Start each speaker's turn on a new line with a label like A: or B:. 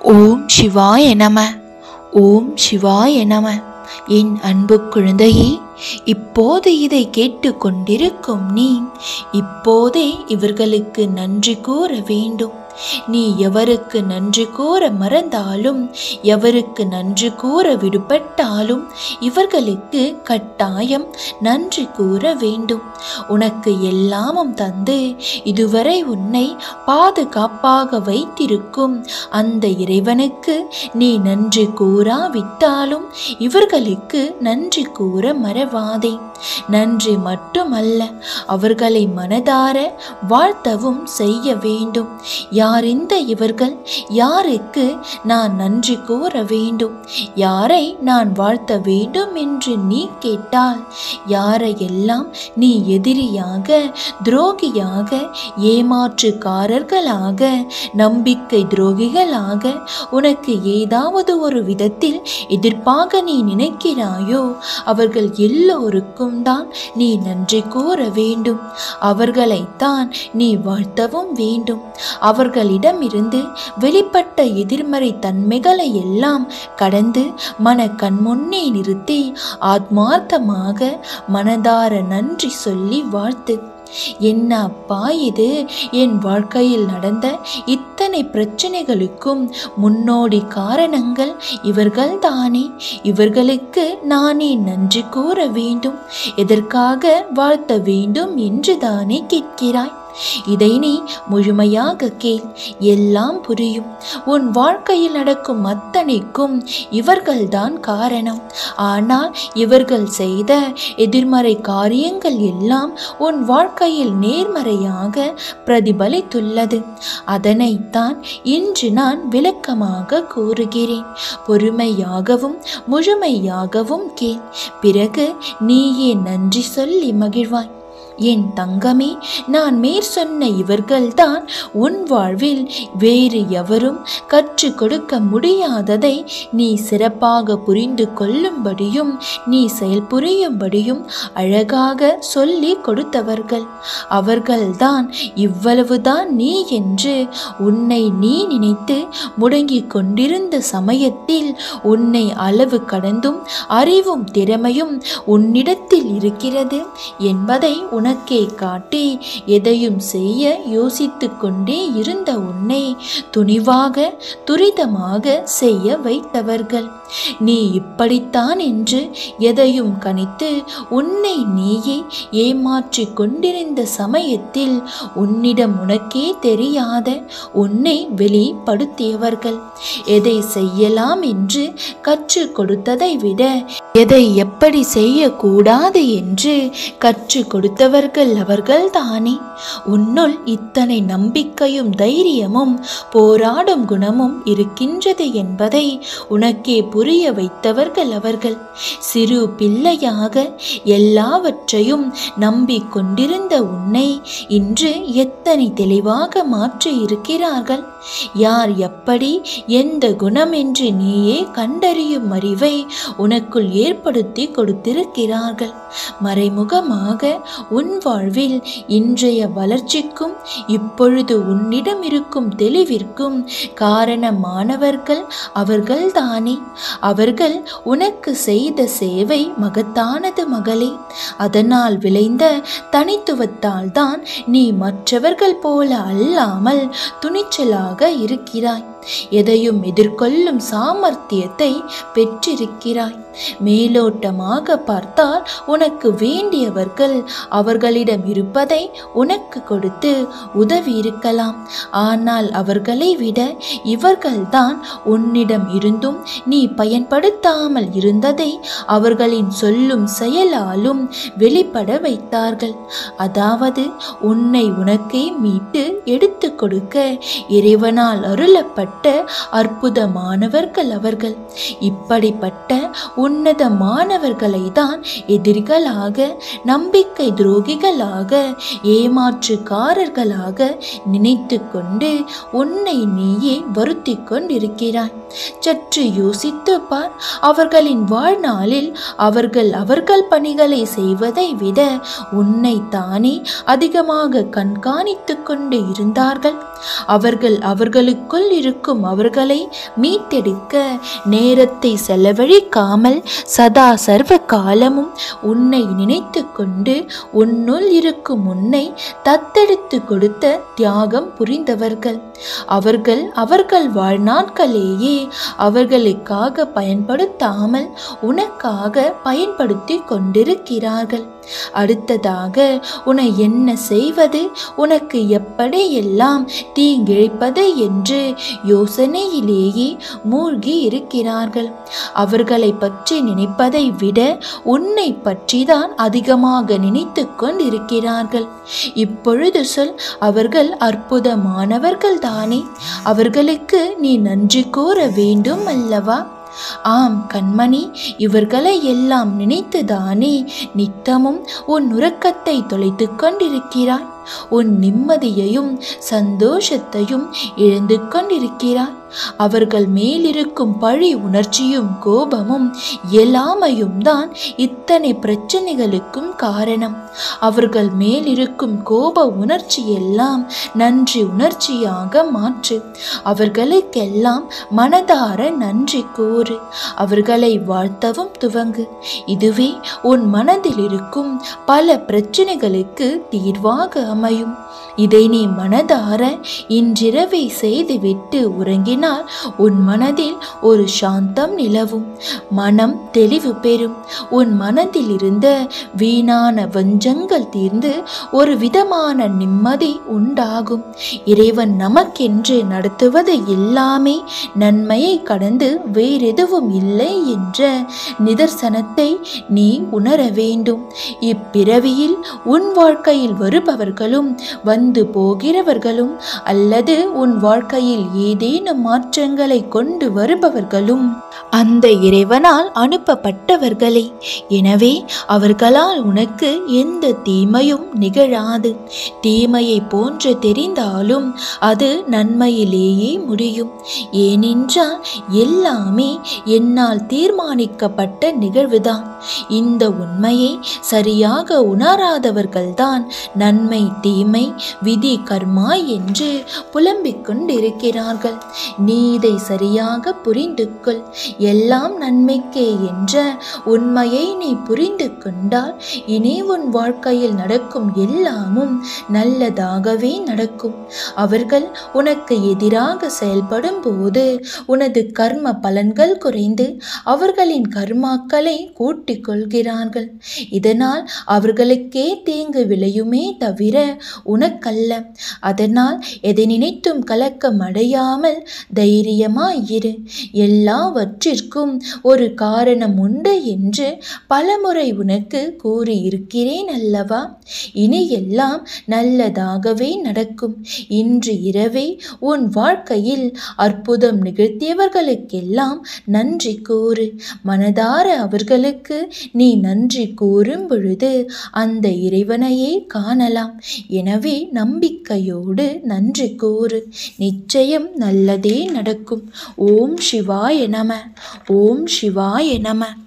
A: ஓம் சிவாய நம ஓம் சிவாய நம என் அன்பு குழந்தையே இப்போது இதை கேட்டுக்கொண்டிருக்கும் நீ இப்போதே இவர்களுக்கு நன்றி கூற வேண்டும் நீ எவருக்கு நன்றி கூற மறந்தாலும் எவருக்கு நன்றி கூற விடுபட்டாலும் இவர்களுக்கு கட்டாயம் நன்றி கூற வேண்டும் உனக்கு எல்லாமும் தந்து இதுவரை உன்னை பாதுகாப்பாக வைத்திருக்கும் அந்த இறைவனுக்கு நீ நன்றி கூறாவிட்டாலும் இவர்களுக்கு நன்றி கூற மறவாதே நன்றி மட்டுமல்ல அவர்களை மனதார வாழ்த்தவும் செய்ய வேண்டும் யார் இந்த இவர்கள் யாருக்கு நான் நன்றி கூற வேண்டும் யாரை நான் வாழ்த்த வேண்டும் என்று நீ கேட்டால் யாரையெல்லாம் நீ எதிரியாக துரோகியாக ஏமாற்றுக்காரர்களாக நம்பிக்கை துரோகிகளாக உனக்கு ஏதாவது ஒரு விதத்தில் எதிர்ப்பாக நீ நினைக்கிறாயோ அவர்கள் எல்லோருக்கும் தான் நீ நன்றி கூற வேண்டும் அவர்களைத்தான் நீ வாழ்த்தவும் வேண்டும் அவர்களிடமிருந்து வெளிப்பட்ட எதிர்மறை தன்மைகளை எல்லாம் கடந்து மன கண்முன்னே நிறுத்தி ஆத்மார்த்தமாக மனதார நன்றி சொல்லி வாழ்த்து என்ன அப்பா இது என் வாழ்க்கையில் நடந்த இத்தனை பிரச்சனைகளுக்கும் முன்னோடி காரணங்கள் இவர்கள்தானே இவர்களுக்கு நானே நன்றி கூற வேண்டும் எதற்காக வாழ்த்த வேண்டும் என்று தானே கேட்கிறாய் இதை நீ முழுமையாக கேள் எல்லாம் புரியும் உன் வாழ்க்கையில் நடக்கும் அத்தனைக்கும் இவர்கள்தான் காரணம் ஆனால் இவர்கள் செய்த எதிர்மறை காரியங்கள் எல்லாம் உன் வாழ்க்கையில் நேர்மறையாக பிரதிபலித்துள்ளது அதனைத்தான் இன்று நான் விளக்கமாக கூறுகிறேன் பொறுமையாகவும் முழுமையாகவும் கேள் பிறகு நீயே நன்றி சொல்லி மகிழ்வாய் என் தங்கமே நான் மேற் சொன்ன இவர்கள்தான் உன் வாழ்வில் வேறு எவரும் கற்றுக் கொடுக்க முடியாததை நீ சிறப்பாக புரிந்து கொள்ளும்படியும் நீ செயல்புரியும்படியும் அழகாக சொல்லி கொடுத்தவர்கள் அவர்கள்தான் இவ்வளவுதான் நீ என்று உன்னை நீ நினைத்து முடங்கிக் கொண்டிருந்த சமயத்தில் உன்னை அளவு கடந்தும் அறிவும் திறமையும் உன்னிடத்தில் இருக்கிறது என்பதை உனக்கே காட்டி எதையும் செய்ய யோசித்து கொண்டே இருந்த உன்னை துணிவாக துரிதமாக செய்ய வைத்தவர்கள் நீ இப்படித்தான் என்று எதையும் கணித்து உன்னை நீயே ஏமாற்றிக் கொண்டிருந்த சமயத்தில் உன்னிடம் உனக்கே தெரியாத உன்னை வெளிப்படுத்தியவர்கள் எதை செய்யலாம் என்று கற்றுக் கொடுத்ததை விட எதை எப்படி செய்யக்கூடாது என்று கற்றுக் கொடுத்தவர்கள் அவர்கள் தானே உன்னுள் இத்தனை நம்பிக்கையும் தைரியமும் போராடும் குணமும் இருக்கின்றது என்பதை உனக்கே புரிய வைத்தவர்கள் அவர்கள் சிறு பிள்ளையாக எல்லாவற்றையும் நம்பிக்கொண்டிருந்த உன்னை இன்று எத்தனை தெளிவாக மாற்றி இருக்கிறார்கள் யார் எப்படி எந்த குணம் என்று நீயே கண்டறியும் அறிவை உனக்குள் ஏற்படுத்தி கொடுத்திருக்கிறார்கள் மறைமுகமாக உன் வாழ்வில் இன்றைய வளர்ச்சிக்கும் இப்பொழுது உன்னிடம் இருக்கும் தெளிவிற்கும் காரணமானவர்கள் அவர்கள்தானே அவர்கள் உனக்கு செய்த சேவை மகத்தானது மகளே அதனால் விளைந்த தனித்துவத்தால் தான் நீ மற்றவர்கள் போல அல்லாமல் துணிச்சலாக இருக்கிறாய் எதையும் எதிர்கொள்ளும் சாமர்த்தியத்தை பெற்றிருக்கிறாய் மேலோட்டமாக பார்த்தால் உனக்கு வேண்டியவர்கள் அவர்களிடம் இருப்பதை உனக்கு கொடுத்து உதவி இருக்கலாம் ஆனால் அவர்களை விட இவர்கள்தான் உன்னிடம் இருந்தும் நீ பயன்படுத்தாமல் இருந்ததை அவர்களின் சொல்லும் செயலாலும் வெளிப்பட வைத்தார்கள் அதாவது உன்னை உனக்கே மீட்டு எடுத்து கொடுக்க இறைவனால் அருளப்பட்ட அற்புதமானவர்கள் அவர்கள் இப்படிப்பட்ட உன்னதமானவர்களை தான் எதிரிகளாக நம்பிக்கை துரோகிகளாக ஏமாற்றுக்காரர்களாக நினைத்து கொண்டு உன்னை நீயே வருத்தி கொண்டிருக்கிறாய் சற்று யோசித்து பார் அவர்களின் வாழ்நாளில் அவர்கள் அவர்கள் பணிகளை செய்வதை விட உன்னை தானே அதிகமாக கண்காணித்து கொண்டு இருந்தார்கள் அவர்கள் அவர்களுக்குள் இருக்கும் அவர்களை மீட்டெடுக்க நேரத்தை செலவழிக்காமல் சதா சர்வ காலமும் உன்னை நினைத்து கொண்டு உன்னுள் இருக்கும் உன்னை தத்தெடுத்து கொடுத்த தியாகம் புரிந்தவர்கள் அவர்கள் அவர்கள் வாழ்நாட்களேயே அவர்களுக்காக பயன்படுத்தாமல் உனக்காக பயன்படுத்தி கொண்டிருக்கிறார்கள் அடுத்ததாக உன்னை என்ன செய்வது உனக்கு எப்படியெல்லாம் தீங்கிழைப்பது என்று யோசனையிலேயே மூழ்கி இருக்கிறார்கள் அவர்களை பற்றி நினைப்பதை விட உன்னை பற்றிதான் அதிகமாக நினைத்து கொண்டிருக்கிறார்கள் இப்பொழுது சொல் அவர்கள் அற்புதமானவர்கள் தானே அவர்களுக்கு நீ நன்றி கூற வேண்டும் அல்லவா ஆம் கண்மணி இவர்களை எல்லாம் நினைத்துதானே நித்தமும் உன் உறக்கத்தை தொலைத்து கொண்டிருக்கிறாய் உன் நிம்மதியையும் சந்தோஷத்தையும் இழந்து கொண்டிருக்கிறாய் அவர்கள் மேலிருக்கும் பழி உணர்ச்சியும் கோபமும் இயலாமையும் தான் இத்தனை பிரச்சனைகளுக்கும் காரணம் அவர்கள் மேலிருக்கும் கோப உணர்ச்சி எல்லாம் நன்றி உணர்ச்சியாக மாற்று அவர்களுக்கெல்லாம் மனதார நன்றி கூறு அவர்களை வாழ்த்தவும் துவங்கு இதுவே உன் மனதில் இருக்கும் பல பிரச்சனைகளுக்கு தீர்வாக அமையும் இதை நீ மனதார இன்றிரவை செய்துவிட்டு உறங்கினால் உன் மனதில் ஒரு சாந்தம் நிலவும் மனம் தெளிவு பெறும் உன் மனதில் இருந்த வீணான வஞ்சங்கள் தீர்ந்து ஒரு விதமான நிம்மதி உண்டாகும் இறைவன் நமக்கென்று நடத்துவது எல்லாமே நன்மையை கடந்து வேறெதுவும் இல்லை என்ற நிதர்சனத்தை நீ உணர வேண்டும் இப்பிறவியில் உன் வாழ்க்கையில் வருபவர்களும் வந்து போகிறவர்களும் அல்லது உன் வாழ்க்கையில் ஏதேனும் மாற்றங்களை கொண்டு வருபவர்களும் அந்த இறைவனால் அனுப்பப்பட்டவர்களே எனவே அவர்களால் உனக்கு எந்த தீமையும் நிகழாது தீமையை போன்று தெரிந்தாலும் அது நன்மையிலேயே முடியும் ஏனென்றால் எல்லாமே என்னால் தீர்மானிக்கப்பட்ட நிகழ்வுதான் இந்த உண்மையை சரியாக உணராதவர்கள்தான் நன்மை தீமை விதி கர்மா என்று புலம்பிக் கொண்டிருக்கிறார்கள் நீ இதை சரியாக புரிந்து கொள் எல்லாம் நன்மைக்கே என்ற உண்மையை நீ புரிந்து கொண்டால் இனி உன் வாழ்க்கையில் நடக்கும் எல்லாமும் நல்லதாகவே நடக்கும் அவர்கள் உனக்கு எதிராக செயல்படும் போது உனது கர்ம பலன்கள் குறைந்து அவர்களின் கர்மாக்களை கூட்டிக் கொள்கிறார்கள் இதனால் அவர்களுக்கே தீங்கு விளையுமே தவிர உனக்கல்ல அதனால் எதை நினைத்தும் கலக்கம் அடையாமல் தைரியமாயிரு எல்லாவற்றிற்கும் ஒரு காரணம் உண்டு என்று பலமுறை உனக்கு கூறியிருக்கிறேன் அல்லவா இனி எல்லாம் நல்லதாகவே நடக்கும் இன்று இரவே உன் வாழ்க்கையில் அற்புதம் நிகழ்த்தியவர்களுக்கெல்லாம் நன்றி கூறு மனதார அவர்களுக்கு நீ நன்றி கூறும் பொழுது அந்த இறைவனையே காணலாம் எனவே நம்பிக்கையோடு நன்றி கூறு நிச்சயம் நல்லதே நடக்கும் ஓம் சிவாய நம ஓம் சிவாய நம